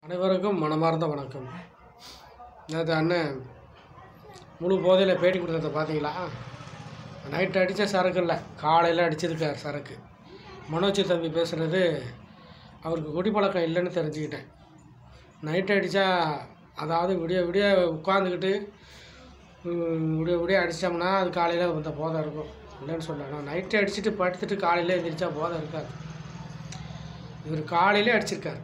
அனைவருக்கும் மனமார்ந்த வணக்கம் நேற்று அண்ணன் முழு போதையில் பேட்டி கொடுத்ததை பார்த்தீங்களா நைட்டு அடித்த சரக்கு இல்லை காலையில் அடிச்சிருக்கார் சரக்கு மனோஜ் தம்பி பேசுகிறது அவருக்கு குடிப்பழக்கம் இல்லைன்னு தெரிஞ்சுக்கிட்டேன் நைட்டு அடித்தா அதாவது விடிய விடிய உட்காந்துக்கிட்டு ம், விடிய விடிய அடித்தோம்னா அது காலையில் இந்த போதை இருக்கும் இல்லைன்னு சொல்லலாம் நைட்டு அடிச்சுட்டு படுத்துட்டு காலையில் எந்திரிச்சா போதை இருக்காது இவர் காலையிலே அடிச்சிருக்காரு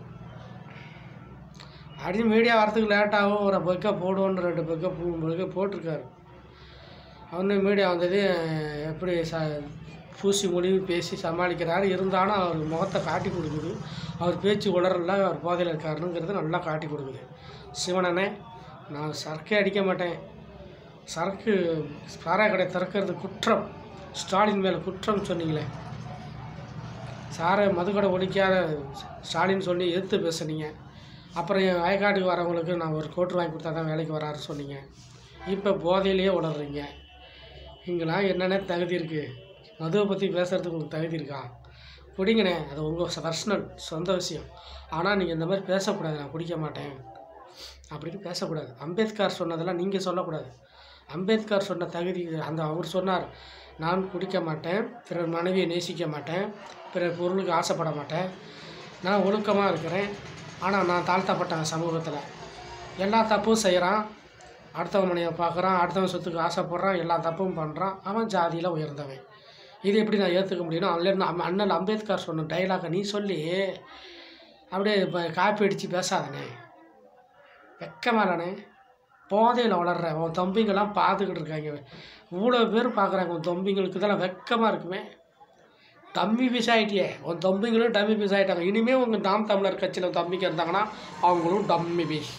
அடி மீடியா வரத்துக்கு லேட்டாகும் ஒரு பெக்கை போடுவோன்னு ரெண்டு பெக்கை மூணு பெக்கை போட்டிருக்காரு அவனு மீடியா வந்தது எப்படி ச பூசி மொழிவு பேசி சமாளிக்கிறாரு இருந்தாலும் அவர் முகத்தை காட்டி கொடுக்குது அவர் பேச்சு உளறல அவர் போதையில் இருக்காருங்கிறது நல்லா காட்டி கொடுக்குது சிவனனே நான் சரக்கே அடிக்க மாட்டேன் சரக்கு சாராய கடை திறக்கிறது குற்றம் ஸ்டாலின் மேலே குற்றம் சொன்னீங்களே சாரை மதுக்கடை ஒழிக்காத ஸ்டாலின் சொல்லி எதிர்த்து பேசுனீங்க அப்புறம் என் வயக்காட்டுக்கு வரவங்களுக்கு நான் ஒரு கோட்டு வாங்கி கொடுத்தா தான் வேலைக்கு வராரு சொன்னீங்க இப்போ போதையிலேயே உணர்றீங்க இங்கெல்லாம் என்னென்ன தகுதி இருக்குது மதுவை பற்றி பேசுகிறதுக்கு உங்களுக்கு தகுதி இருக்கா குடிங்கண்ணே அது உங்கள் பர்சனல் சொந்த விஷயம் ஆனால் நீங்கள் இந்த மாதிரி பேசக்கூடாது நான் குடிக்க மாட்டேன் அப்படின்னு பேசக்கூடாது அம்பேத்கர் சொன்னதெல்லாம் நீங்கள் சொல்லக்கூடாது அம்பேத்கர் சொன்ன தகுதி அந்த அவர் சொன்னார் நான் குடிக்க மாட்டேன் பிறர் மனைவியை நேசிக்க மாட்டேன் பிறர் பொருளுக்கு ஆசைப்பட மாட்டேன் நான் ஒழுக்கமாக இருக்கிறேன் ஆனால் நான் தாழ்த்தப்பட்டேன் சமூகத்தில் எல்லா தப்பும் செய்கிறான் அடுத்தவன் மனையை பார்க்குறான் அடுத்தவன் சொத்துக்கு ஆசைப்படுறான் எல்லா தப்பும் பண்ணுறான் அவன் ஜாதியில் உயர்ந்தவன் இது எப்படி நான் ஏற்றுக்க முடியும்னா அதில் நம்ம அண்ணல் அம்பேத்கர் சொன்ன டைலாகை நீ சொல்லி அப்படியே இப்போ காப்பி அடித்து பேசாதனே வெக்கமாலனே போதையில் வளர்ற உன் தம்பிங்கெல்லாம் பார்த்துக்கிட்டு இருக்காங்க இவ்வளோ பேர் பார்க்குறாங்க உன் தம்பிங்களுக்கு இதெல்லாம் வெக்கமாக இருக்குமே டம்மி பீஸ் ஆகிட்டியே உன் தம்பிங்களும் டம்மி பீஸ் ஆகிட்டாங்க இனிமேல் உங்கள் நாம் தமிழர் கட்சியில் தம்பிங்க இருந்தாங்கன்னா அவங்களும் டம்மி பீஸ்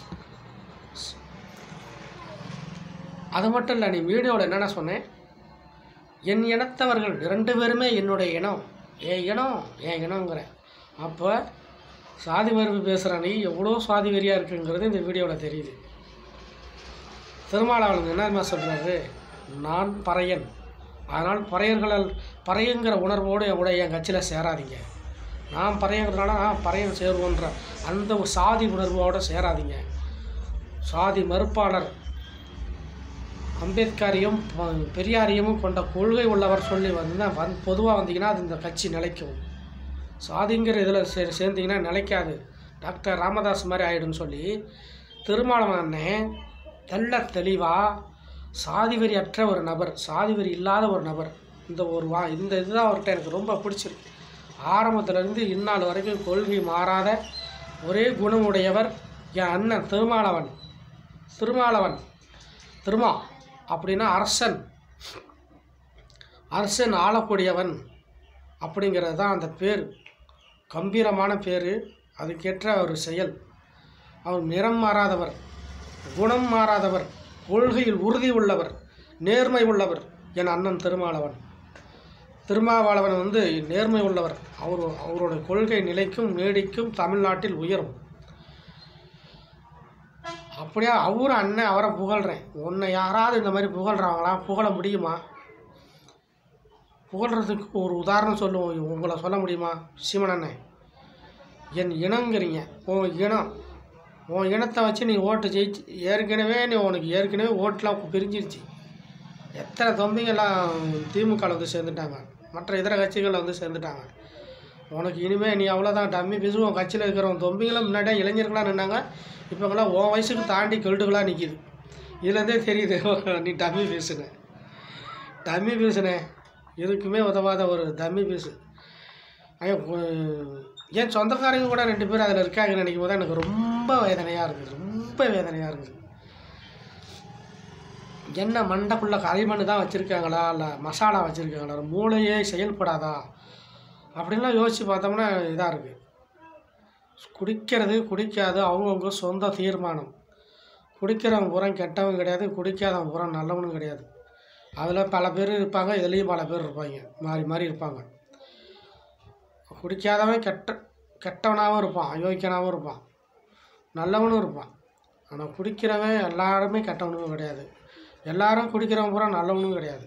அது மட்டும் இல்லை நீ வீடியோவில் என்னென்ன சொன்னேன் என் இனத்தவர்கள் ரெண்டு பேருமே என்னுடைய இனம் என் இனம் என் இனங்கிற அப்போ சாதி மறுப்பு பேசுகிற நீ எவ்வளோ சாதி வெறியாக இருக்குங்கிறது இந்த வீடியோவில் தெரியுது திருமாவளவன் என்னமா சொல்கிறாரு நான் பறையன் அதனால் பறையர்களால் பறையங்கிற உணர்வோடு என் கூட என் கட்சியில் சேராதீங்க நான் பறையங்கிறதுனால நான் பறையன் சேருவோன்ற அந்த ஒரு சாதி உணர்வோடு சேராதீங்க சாதி மறுப்பாளர் அம்பேத்கரையும் ப- பெரியாரையும் கொண்ட கொள்கை உள்ளவர் சொல்லி வந்து வந் பொதுவாக வந்தீங்கன்னா அது இந்த கட்சி நிலைக்கும் சாதிங்கிற இதில் சே சேர்ந்தீங்கன்னா நிலைக்காது டாக்டர் ராமதாஸ் மாதிரி ஆயிடும்னு சொல்லி திருமாவளவன் அண்ணன் தெள்ள தெளிவாக சாதி வெறி அற்ற ஒரு நபர் சாதி வெறி இல்லாத ஒரு நபர் இந்த ஒரு வா இந்த இதுதான் அவர்கிட்ட எனக்கு ரொம்ப பிடிச்சிருக்கு ஆரம்பத்துலேருந்து இந்நாள் வரைக்கும் கொள்கை மாறாத ஒரே குணமுடையவர் என் அண்ணன் திருமாவளவன் திருமாவளவன் திருமா அப்படின்னா அரசன் அரசன் ஆளக்கூடியவன் அப்படிங்கிறது தான் அந்த பேர் கம்பீரமான பேர் அதுக்கேற்ற ஒரு செயல் அவர் நிறம் மாறாதவர் குணம் மாறாதவர் கொள்கையில் உறுதி உள்ளவர் நேர்மை உள்ளவர் என் அண்ணன் திருமாவளவன் திருமாவளவன் வந்து நேர்மை உள்ளவர் அவர் அவரோட கொள்கை நிலைக்கும் நீடிக்கும் தமிழ்நாட்டில் உயரும் அப்படியே அவரு அண்ணன் அவரை புகழ்கிறேன் உன்னை யாராவது இந்த மாதிரி புகழ்கிறாங்களா புகழ முடியுமா புகழ்கிறதுக்கு ஒரு உதாரணம் சொல்லுவோம் உங்களை சொல்ல முடியுமா சீமன் அண்ணன் என் இனங்கிறீங்க உன் இனம் உன் இனத்தை வச்சு நீ ஓட்டு ஜெயிச்சு ஏற்கனவே நீ உனக்கு ஏற்கனவே ஓட்டெலாம் பிரிஞ்சிருச்சு எத்தனை தம்பிங்கெல்லாம் திமுகவில் வந்து சேர்ந்துட்டாங்க மற்ற இதர கட்சிகளில் வந்து சேர்ந்துட்டாங்க உனக்கு இனிமேல் நீ அவ்வளோதான் டம்மி பேசு உன் கட்சியில் இருக்கிறவன் தொம்பிங்களும் முன்னாடியே இளைஞர்களாக நின்னாங்க இப்போங்கெல்லாம் உன் வயசுக்கு தாண்டி கெல்ட்டுகளாக நிற்கிது இதுலேருந்தே தெரியுது நீ டம்மி பேசுன டம்மி பேசுனே எதுக்குமே உதவாத ஒரு டம்மி பேசு ஐயோ உ- என் சொந்தக்காரங்க கூட ரெண்டு பேர் அதில் இருக்காங்கன்னு நினைக்கும் போது எனக்கு ரொம்ப வேதனையாக இருக்குது ரொம்ப வேதனையாக இருக்குது என்ன மண்டைக்குள்ளே களிமண் தான் வச்சுருக்காங்களா இல்லை மசாலா வச்சுருக்காங்களா மூளையே செயல்படாதா அப்படின்லாம் யோசித்து பார்த்தோம்னா இதாக இருக்குது குடிக்கிறது குடிக்காது அவங்கவுங்க சொந்த தீர்மானம் குடிக்கிறவன் புறம் கெட்டவன் கிடையாது குடிக்காதவன் புறம் நல்லவனும் கிடையாது அதில் பல பேர் இருப்பாங்க இதுலேயும் பல பேர் இருப்பாங்க மாறி மாறி இருப்பாங்க குடிக்காதவன் கெட்ட கெட்டவனாகவும் இருப்பான் அயோக்கியனாகவும் இருப்பான் நல்லவனும் இருப்பான் ஆனால் குடிக்கிறவன் எல்லாருமே கெட்டவனும் கிடையாது எல்லாரும் குடிக்கிறவன் பூரா நல்லவனும் கிடையாது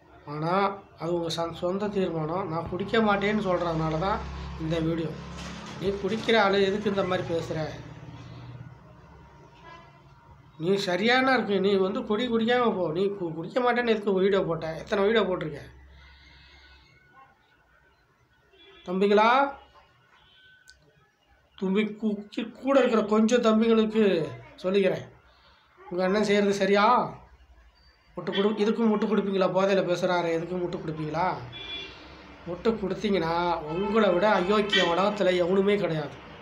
ஆனால் அது உங்கள் சன் சொந்த தீர்மானம் நான் குடிக்க மாட்டேன்னு சொல்கிறதுனால தான் இந்த வீடியோ நீ குடிக்கிற ஆளு எதுக்கு இந்த மாதிரி பேசுகிற நீ சரியான இருக்கு நீ வந்து குடி குடிக்காம போ நீ கு- குடிக்க மாட்டேன்னு எதுக்கு வீடியோ போட்ட எத்தனை வீடியோ போட்டிருக்க தம்பிங்களா தும்பி கு- கூட இருக்கிற கொஞ்சம் தம்பிங்களுக்கு சொல்லிக்கிறேன் உங்கள் அண்ணன் செய்கிறது சரியா முட்டு கொடு இதுக்கும் முட்டு கொடுப்பீங்களா போதையில் பேசுகிறாரு எதுக்கும் முட்டு கொடுப்பீங்களா முட்டு கொடுத்தீங்கன்னா உங்களை விட அயோக்கிய உலகத்தில் எவனுமே கிடையாது